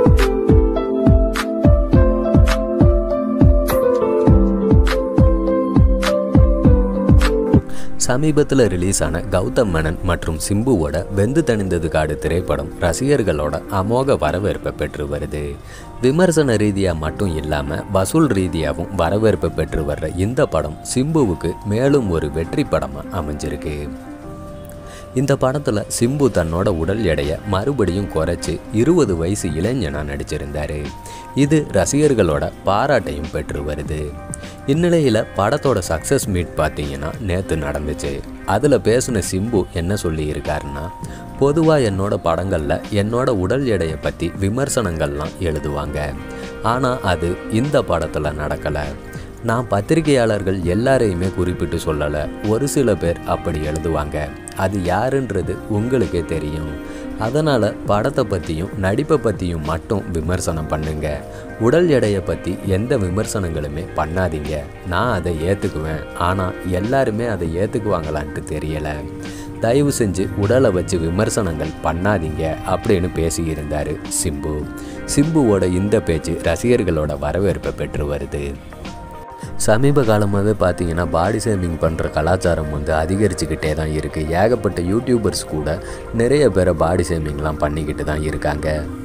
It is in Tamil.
சமீபத்தில் ரிலீஸ் ஆன கௌதம் மேனன் மற்றும் சிம்புவோட வெந்து தணிந்தது காடு திரைப்படம் ரசிகர்களோட அமோக வரவேற்பை பெற்று வருது விமர்சன ரீதியாக மட்டும் இல்லாமல் வசூல் ரீதியாகவும் வரவேற்பை பெற்று வர்ற இந்த படம் சிம்புவுக்கு மேலும் ஒரு வெற்றி படமாக அமைஞ்சிருக்கு இந்த படத்தில் சிம்பு தன்னோட உடல் எடையை மறுபடியும் குறைச்சி இருபது வயசு இளைஞனாக நடிச்சிருந்தாரு இது ரசிகர்களோட பாராட்டையும் பெற்று வருது இந்நிலையில் படத்தோட சக்ஸஸ் மீட் பார்த்தீங்கன்னா நேற்று நடந்துச்சு அதில் பேசின சிம்பு என்ன சொல்லியிருக்காருன்னா பொதுவாக என்னோட படங்களில் என்னோட உடல் எடையை பற்றி விமர்சனங்கள்லாம் எழுதுவாங்க ஆனால் அது இந்த படத்தில் நடக்கலை நான் பத்திரிகையாளர்கள் எல்லாரையுமே குறிப்பிட்டு சொல்லலை ஒரு சில பேர் அப்படி எழுதுவாங்க அது யாருன்றது உங்களுக்கே தெரியும் அதனால் படத்தை பற்றியும் நடிப்பை பற்றியும் மட்டும் விமர்சனம் பண்ணுங்க உடல் எடையை பற்றி எந்த விமர்சனங்களுமே பண்ணாதீங்க நான் அதை ஏற்றுக்குவேன் ஆனால் எல்லாருமே அதை ஏற்றுக்குவாங்களான்ட்டு தெரியலை தயவு செஞ்சு உடலை வச்சு விமர்சனங்கள் பண்ணாதீங்க அப்படின்னு பேசியிருந்தார் சிம்பு சிம்புவோட இந்த பேச்சு ரசிகர்களோட வரவேற்பை பெற்று வருது சமீப காலமாகவே பார்த்தீங்கன்னா பாடி ஷேமிங் பண்ணுற கலாச்சாரம் வந்து அதிகரிச்சுக்கிட்டே தான் இருக்குது ஏகப்பட்ட யூடியூபர்ஸ் கூட நிறைய பேரை பாடி ஷேமிங்லாம் பண்ணிக்கிட்டு தான் இருக்காங்க